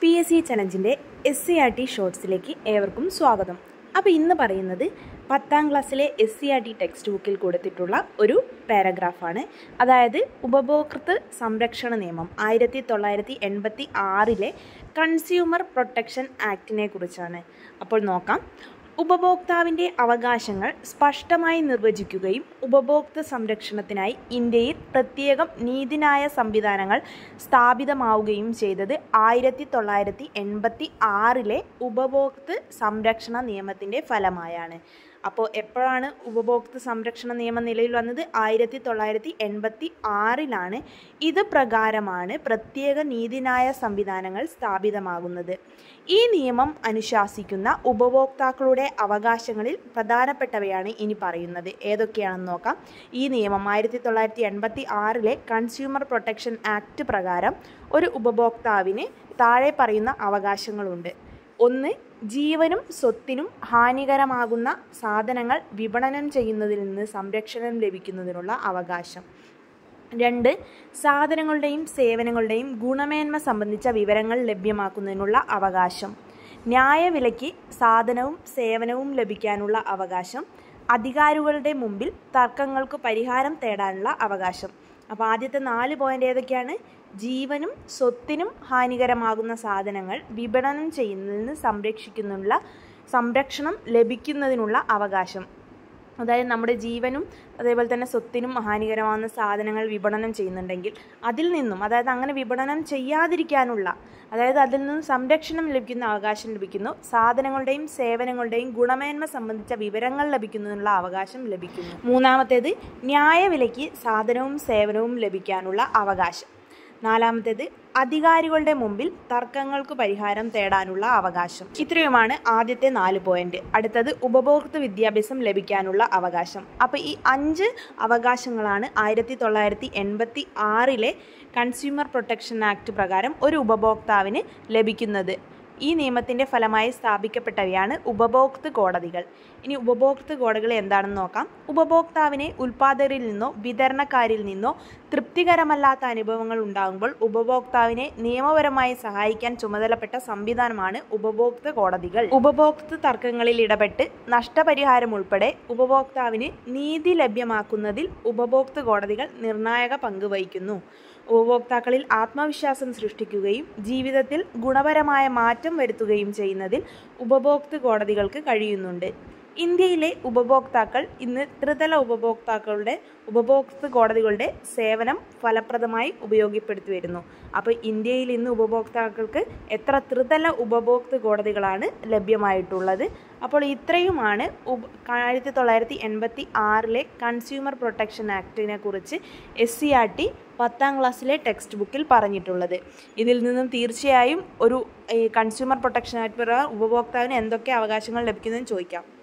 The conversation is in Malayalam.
പി എസ് സി ചലഞ്ചിൻ്റെ എസ് സി ആർ ടി ഷോർട്സിലേക്ക് ഏവർക്കും സ്വാഗതം അപ്പോൾ ഇന്ന് പറയുന്നത് പത്താം ക്ലാസ്സിലെ S C R T text ബുക്കിൽ കൊടുത്തിട്ടുള്ള ഒരു പാരഗ്രാഫാണ് അതായത് ഉപഭോക്തൃ സംരക്ഷണ നിയമം ആയിരത്തി തൊള്ളായിരത്തി എൺപത്തി ആറിലെ കൺസ്യൂമർ പ്രൊട്ടക്ഷൻ ആക്ടിനെ കുറിച്ചാണ് അപ്പോൾ നോക്കാം ഉപഭോക്താവിൻ്റെ അവകാശങ്ങൾ സ്പഷ്ടമായി നിർവചിക്കുകയും ഉപഭോക്തൃ സംരക്ഷണത്തിനായി ഇന്ത്യയിൽ പ്രത്യേകം നീതിന്യായ സംവിധാനങ്ങൾ സ്ഥാപിതമാവുകയും ചെയ്തത് ആയിരത്തി തൊള്ളായിരത്തി എൺപത്തി ആറിലെ ഉപഭോക്തൃ സംരക്ഷണ നിയമത്തിൻ്റെ ഫലമായാണ് അപ്പോൾ എപ്പോഴാണ് ഉപഭോക്തൃ സംരക്ഷണ നിയമം നിലവിൽ വന്നത് ആയിരത്തി തൊള്ളായിരത്തി എൺപത്തി ആറിലാണ് ഇത് പ്രകാരമാണ് പ്രത്യേക നീതിന്യായ സംവിധാനങ്ങൾ സ്ഥാപിതമാകുന്നത് ഈ നിയമം അനുശാസിക്കുന്ന ഉപഭോക്താക്കളുടെ അവകാശങ്ങളിൽ പ്രധാനപ്പെട്ടവയാണ് ഇനി പറയുന്നത് ഏതൊക്കെയാണെന്ന് നോക്കാം ഈ നിയമം ആയിരത്തി തൊള്ളായിരത്തി എൺപത്തി ആറിലെ കൺസ്യൂമർ പ്രൊട്ടക്ഷൻ ആക്ട് പ്രകാരം ഒരു ഉപഭോക്താവിന് താഴെ പറയുന്ന അവകാശങ്ങളുണ്ട് ഒന്ന് ജീവനും സ്വത്തിനും ഹാനികരമാകുന്ന സാധനങ്ങൾ വിപണനം ചെയ്യുന്നതിൽ നിന്ന് സംരക്ഷണം ലഭിക്കുന്നതിനുള്ള അവകാശം രണ്ട് സാധനങ്ങളുടെയും സേവനങ്ങളുടെയും ഗുണമേന്മ സംബന്ധിച്ച വിവരങ്ങൾ ലഭ്യമാക്കുന്നതിനുള്ള അവകാശം ന്യായവിലയ്ക്ക് സാധനവും സേവനവും ലഭിക്കാനുള്ള അവകാശം അധികാരികളുടെ മുമ്പിൽ തർക്കങ്ങൾക്ക് പരിഹാരം തേടാനുള്ള അവകാശം അപ്പോൾ ആദ്യത്തെ നാല് പോയിന്റ് ഏതൊക്കെയാണ് ജീവനും സ്വത്തിനും ഹാനികരമാകുന്ന സാധനങ്ങൾ വിപണനം ചെയ്യുന്നതിന് സംരക്ഷിക്കുന്നുള്ള സംരക്ഷണം ലഭിക്കുന്നതിനുള്ള അവകാശം അതായത് നമ്മുടെ ജീവനും അതേപോലെ തന്നെ സ്വത്തിനും ഹാനികരമാകുന്ന സാധനങ്ങൾ വിപണനം ചെയ്യുന്നുണ്ടെങ്കിൽ അതിൽ നിന്നും അതായത് അങ്ങനെ വിപണനം ചെയ്യാതിരിക്കാനുള്ള അതായത് അതിൽ നിന്നും സംരക്ഷണം ലഭിക്കുന്ന അവകാശം ലഭിക്കുന്നു സാധനങ്ങളുടെയും സേവനങ്ങളുടെയും ഗുണമേന്മ സംബന്ധിച്ച വിവരങ്ങൾ ലഭിക്കുന്നതിനുള്ള അവകാശം ലഭിക്കുന്നു മൂന്നാമത്തേത് ന്യായവിലയ്ക്ക് സാധനവും സേവനവും ലഭിക്കാനുള്ള അവകാശം നാലാമത്തേത് അധികാരികളുടെ മുമ്പിൽ തർക്കങ്ങൾക്ക് പരിഹാരം തേടാനുള്ള അവകാശം ഇത്രയുമാണ് ആദ്യത്തെ നാല് പോയിന്റ് അടുത്തത് ഉപഭോക്തൃ വിദ്യാഭ്യാസം ലഭിക്കാനുള്ള അവകാശം അപ്പോൾ ഈ അഞ്ച് അവകാശങ്ങളാണ് ആയിരത്തി തൊള്ളായിരത്തി എൺപത്തി ആറിലെ കൺസ്യൂമർ പ്രൊട്ടക്ഷൻ ആക്ട് പ്രകാരം ഒരു ഉപഭോക്താവിന് ലഭിക്കുന്നത് ഈ നിയമത്തിൻ്റെ ഫലമായി സ്ഥാപിക്കപ്പെട്ടവയാണ് ഉപഭോക്തൃ കോടതികൾ ഇനി ഉപഭോക്തൃ കോടതികൾ എന്താണെന്ന് നോക്കാം ഉപഭോക്താവിനെ ഉൽപ്പാദകരിൽ നിന്നോ വിതരണക്കാരിൽ നിന്നോ തൃപ്തികരമല്ലാത്ത അനുഭവങ്ങൾ ഉണ്ടാകുമ്പോൾ ഉപഭോക്താവിനെ നിയമപരമായി സഹായിക്കാൻ ചുമതലപ്പെട്ട സംവിധാനമാണ് ഉപഭോക്തൃ കോടതികൾ ഉപഭോക്തൃ തർക്കങ്ങളിൽ ഇടപെട്ട് നഷ്ടപരിഹാരം ഉൾപ്പെടെ ഉപഭോക്താവിന് നീതി ലഭ്യമാക്കുന്നതിൽ ഉപഭോക്തൃ കോടതികൾ നിർണായക പങ്ക് വഹിക്കുന്നു ഉപഭോക്താക്കളിൽ ആത്മവിശ്വാസം സൃഷ്ടിക്കുകയും ജീവിതത്തിൽ ഗുണപരമായ മാറ്റം വരുത്തുകയും ചെയ്യുന്നതിൽ ഉപഭോക്തൃ കോടതികൾക്ക് കഴിയുന്നുണ്ട് ഇന്ത്യയിലെ ഉപഭോക്താക്കൾ ഇന്ന് ത്രിതല ഉപഭോക്താക്കളുടെ ഉപഭോക്തൃ കോടതികളുടെ സേവനം ഫലപ്രദമായി ഉപയോഗപ്പെടുത്തി വരുന്നു അപ്പോൾ ഇന്ത്യയിൽ ഇന്ന് ഉപഭോക്താക്കൾക്ക് എത്ര ത്രിതല ഉപഭോക്തൃ കോടതികളാണ് ലഭ്യമായിട്ടുള്ളത് അപ്പോൾ ഇത്രയുമാണ് ആയിരത്തി തൊള്ളായിരത്തി എൺപത്തി ആറിലെ കൺസ്യൂമർ പ്രൊട്ടക്ഷൻ ആക്ടിനെ കുറിച്ച് എസ് സി ആർ ടി പത്താം ക്ലാസ്സിലെ ടെക്സ്റ്റ് ബുക്കിൽ പറഞ്ഞിട്ടുള്ളത് ഇതിൽ നിന്നും തീർച്ചയായും ഒരു കൺസ്യൂമർ പ്രൊട്ടക്ഷൻ ആക്ട് പ്രകാരം ഉപഭോക്താവിന് എന്തൊക്കെ അവകാശങ്ങൾ ലഭിക്കുന്നതെന്ന് ചോദിക്കാം